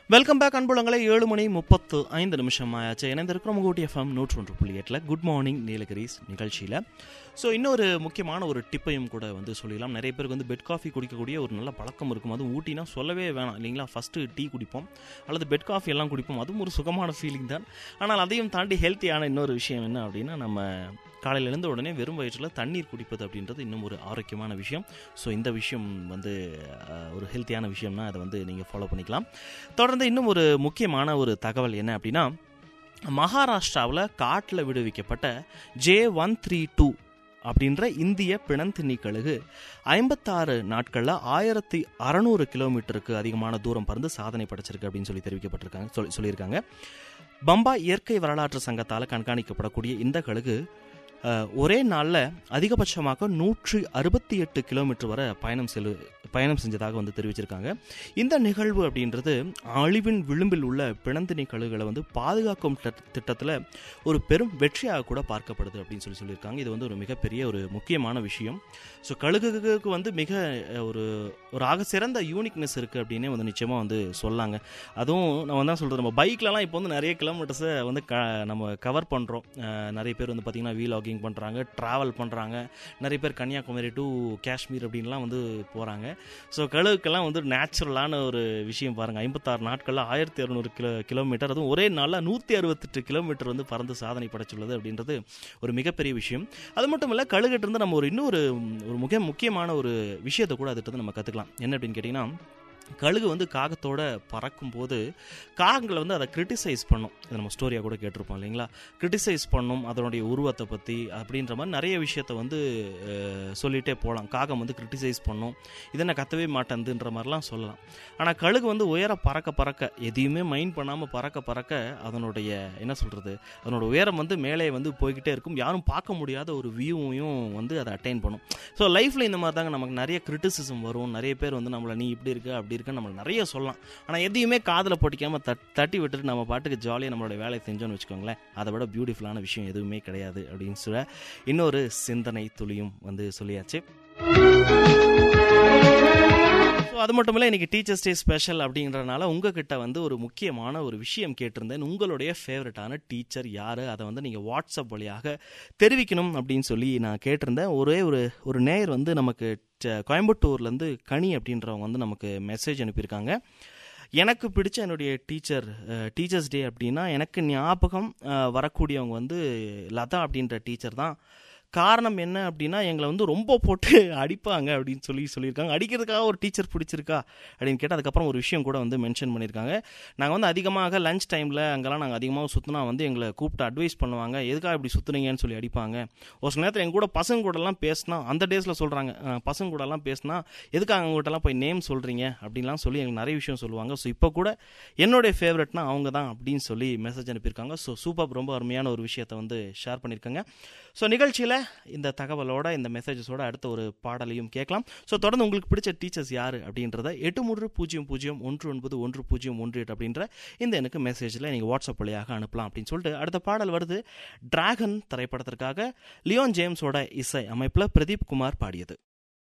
welcome back அன்புலங்களை ஏழு மணி முப்பத்து ஐந்து நிமிஷம் ஆயாச்சு இணைந்திருக்கிறோம் உங்கள் எஃப்எம் நூற்று ஒன்று புள்ளி எட்டில் குட் மார்னிங் நீலகிரிஸ் நிகழ்ச்சியில் ஸோ இன்னொரு முக்கியமான ஒரு டிப்பையும் கூட வந்து சொல்லிடலாம் நிறைய பேருக்கு வந்து பெட் காஃபி குடிக்கக்கூடிய ஒரு நல்ல பழக்கம் இருக்கும் அதுவும் ஊட்டினா சொல்லவே வேணாம் இல்லைங்களா ஃபஸ்ட்டு டீ குடிப்போம் அல்லது பெட் காஃபி எல்லாம் குடிப்போம் அதுவும் ஒரு சுகமான ஃபீலிங் தான் ஆனால் அதையும் தாண்டி ஹெல்த்தியான இன்னொரு விஷயம் என்ன அப்படின்னா நம்ம காலையில் எழுந்த உடனே வெறும் வயிற்றில் தண்ணீர் குடிப்பது அப்படின்றது இன்னும் ஒரு ஆரோக்கியமான விஷயம் ஸோ இந்த விஷயம் வந்து அஹ், ஒரு ஹெல்த்தியான விஷயம்னா அதை வந்து நீங்கள் ஃபாலோ பண்ணிக்கலாம் தொடர்ந்து இன்னும் ஒரு முக்கியமான ஒரு தகவல் என்ன அப்படின்னா மகாராஷ்டிராவில் காட்டில் விடுவிக்கப்பட்ட ஜே ஒன் த்ரீ டூ அப்படின்ற இந்திய பிணந்தின்னி கழுகு ஐம்பத்தாறு நாட்களில் ஆயிரத்தி அறநூறு கிலோமீட்டருக்கு அதிகமான தூரம் பறந்து சாதனை படைச்சிருக்கு அப்படின்னு சொல்லி தெரிவிக்கப்பட்டிருக்காங்க சொல்லி சொல்லியிருக்காங்க பம்பா இயற்கை வரலாற்று சங்கத்தால் கண்காணிக்கப்படக்கூடிய இந்த கழுகு அஹ், ஒரே நாளில் அதிகபட்சமாக நூற்றி அறுபத்தி எட்டு கிலோமீட்டர் வரை பயணம் செல்லு பயணம் செஞ்சதாக வந்து தெரிவிச்சிருக்காங்க இந்த நிகழ்வு அப்படின்றது அழிவின் விளிம்பில் உள்ள பிணந்தினி கழுகுகளை வந்து பாதுகாக்கும் திட்டத்தில் ஒரு பெரும் வெற்றியாக கூட பார்க்கப்படுது அப்படின்னு சொல்லி சொல்லியிருக்காங்க இது வந்து ஒரு மிகப்பெரிய ஒரு முக்கியமான விஷயம் ஸோ கழுகுக்கு வந்து மிக அஹ், ஒரு ஒரு ஆக சிறந்த யூனிக்னஸ் இருக்குது அப்படின்னே வந்து நிச்சயமாக வந்து சொல்லாங்க அதுவும் நம்ம தான் சொல்கிறது நம்ம பைக்லலாம் இப்போ வந்து நிறைய கிலோமீட்டர்ஸை வந்து க நம்ம கவர் பண்ணுறோம் நிறைய பேர் வந்து பார்த்திங்கன்னா வீலாகிங் பண்ணுறாங்க ட்ராவல் பண்ணுறாங்க நிறைய பேர் கன்னியாகுமரி டு காஷ்மீர் அப்படின்லாம் வந்து போகிறாங்க ஸோ கழுகுக்கெல்லாம் வந்து நேச்சுரலான ஒரு விஷயம் பாருங்கள் ஐம்பத்தாறு நாட்களில் ஆயிரத்தி இரநூறு கிலோ கிலோமீட்டர் அதுவும் ஒரே நாளில் நூற்றி அறுபத்தெட்டு கிலோமீட்டர் வந்து பறந்து சாதனை படைச்சுள்ளது அப்படின்றது ஒரு மிகப்பெரிய விஷயம் அது மட்டும் இல்லை கழுகிட்ட இருந்து நம்ம ஒரு இன்னொரு ஒரு மிக முக்கியமான ஒரு விஷயத்தை கூட அதுகிட்ட இருந்து நம்ம கற்றுக்கலாம் என்ன அப்படின்னு கேட்டிங்கன்னா கழுகு வந்து காகத்தோட பறக்கும்போது காகங்களை வந்து அதை கிரிட்டிசைஸ் பண்ணும் இதை நம்ம ஸ்டோரியாக கூட கேட்டிருப்போம் இல்லைங்களா கிரிட்டிசைஸ் பண்ணும் அதனுடைய உருவத்தை பற்றி அப்படின்ற மாதிரி நிறைய விஷயத்த வந்து அஹ், சொல்லிட்டே போகலாம் காகம் வந்து கிரிட்டிசைஸ் பண்ணும் இதை நான் கத்தவே மாட்டேன்துன்ற மாதிரிலாம் சொல்லலாம் ஆனால் கழுகு வந்து உயர பறக்க பறக்க எதையுமே மைண்ட் பண்ணாமல் பறக்க பறக்க அதனுடைய என்ன சொல்கிறது அதனோட உயரம் வந்து மேலே வந்து போய்கிட்டே இருக்கும் யாரும் பார்க்க முடியாத ஒரு வியூவையும் வந்து அதை அட்டைன் பண்ணும் ஸோ லைஃப்பில் இந்த மாதிரி தாங்க நமக்கு நிறைய கிரிட்டிசிசம் வரும் நிறைய பேர் வந்து நம்மளை நீ இப்படி இருக்க அப்படி இருக்க நம்மளை நிறைய சொல்லலாம் ஆனால் எதையுமே காதில் போட்டிக்காமல் தட் தட்டி விட்டுட்டு நம்ம பாட்டுக்கு ஜாலியாக நம்மளோட வேலையை செஞ்சோன்னு வச்சுக்கோங்களேன் அதை விட பியூட்டிஃபுல்லான விஷயம் எதுவுமே கிடையாது அப்படின்னு சொல்ல இன்னொரு சிந்தனை துளியும் வந்து சொல்லியாச்சு ஸோ அது மட்டும் இல்லை இன்றைக்கி டீச்சர்ஸ் டே ஸ்பெஷல் அப்படின்றனால உங்ககிட்ட வந்து ஒரு முக்கியமான ஒரு விஷயம் கேட்டிருந்தேன் உங்களுடைய ஃபேவரட்டான டீச்சர் யார் அதை வந்து நீங்கள் வாட்ஸ்அப் வழியாக தெரிவிக்கணும் அப்படின்னு சொல்லி நான் கேட்டிருந்தேன் ஒரே ஒரு ஒரு நேயர் வந்து நமக்கு ட- கோயம்புத்தூர்லேருந்து கனி அப்படின்றவங்க வந்து நமக்கு மெசேஜ் அனுப்பியிருக்காங்க எனக்கு பிடிச்ச என்னுடைய டீச்சர் டீச்சர்ஸ் டே அப்படின்னா எனக்கு ஞாபகம் அஹ், வரக்கூடியவங்க வந்து லதா அப்படின்ற டீச்சர் தான் காரணம் என்ன அப்படின்னா எங்களை வந்து ரொம்ப போட்டு அடிப்பாங்க அப்படின்னு சொல்லி சொல்லியிருக்காங்க அடிக்கிறதுக்காக ஒரு டீச்சர் பிடிச்சிருக்கா அப்படின்னு கேட்டால் அதுக்கப்புறம் ஒரு விஷயம் கூட வந்து மென்ஷன் பண்ணியிருக்காங்க நாங்கள் வந்து அதிகமாக லஞ்ச் டைமில் அங்கெல்லாம் நாங்கள் அதிகமாக சுற்றினா வந்து எங்களை கூப்பிட்டு அட்வைஸ் பண்ணுவாங்க எதுக்காக இப்படி சுற்றுனீங்கன்னு சொல்லி அடிப்பாங்க ஒரு சில நேரத்தில் எங்க கூட பசங்க கூடலாம் பேசினா அந்த டேஸில் சொல்கிறாங்க பசங்க கூடலாம் பேசினா எதுக்காக அவங்க கூடலாம் போய் நேம் சொல்கிறீங்க அப்படின்லாம் சொல்லி எங்களுக்கு நிறைய விஷயம் சொல்லுவாங்க ஸோ இப்போ கூட என்னுடைய ஃபேவரட்னா அவங்க தான் அப்படின்னு சொல்லி மெசேஜ் அனுப்பியிருக்காங்க ஸோ சூப்பர் ரொம்ப அருமையான ஒரு விஷயத்தை வந்து ஷேர் பண்ணியிருக்காங்க ஸோ நிகழ்ச்சியில் இந்த தகவலோட இந்த மெசேஜஸோட அடுத்த ஒரு பாடலையும் கேட்கலாம் ஸோ தொடர்ந்து உங்களுக்கு பிடிச்ச டீச்சர்ஸ் யார் அப்படின்றத எட்டு மூன்று பூஜ்ஜியம் பூஜ்ஜியம் ஒன்று ஒன்பது ஒன்று பூஜ்ஜியம் ஒன்று எட்டு அப்படின்ற இந்த எனக்கு மெசேஜில் நீங்கள் வாட்ஸ்அப் வழியாக அனுப்பலாம் அப்படின்னு சொல்லிட்டு அடுத்த பாடல் வருது டிராகன் திரைப்படத்திற்காக லியோன் ஜேம்ஸோட இசை அமைப்பில் பிரதீப் குமார் பாடியது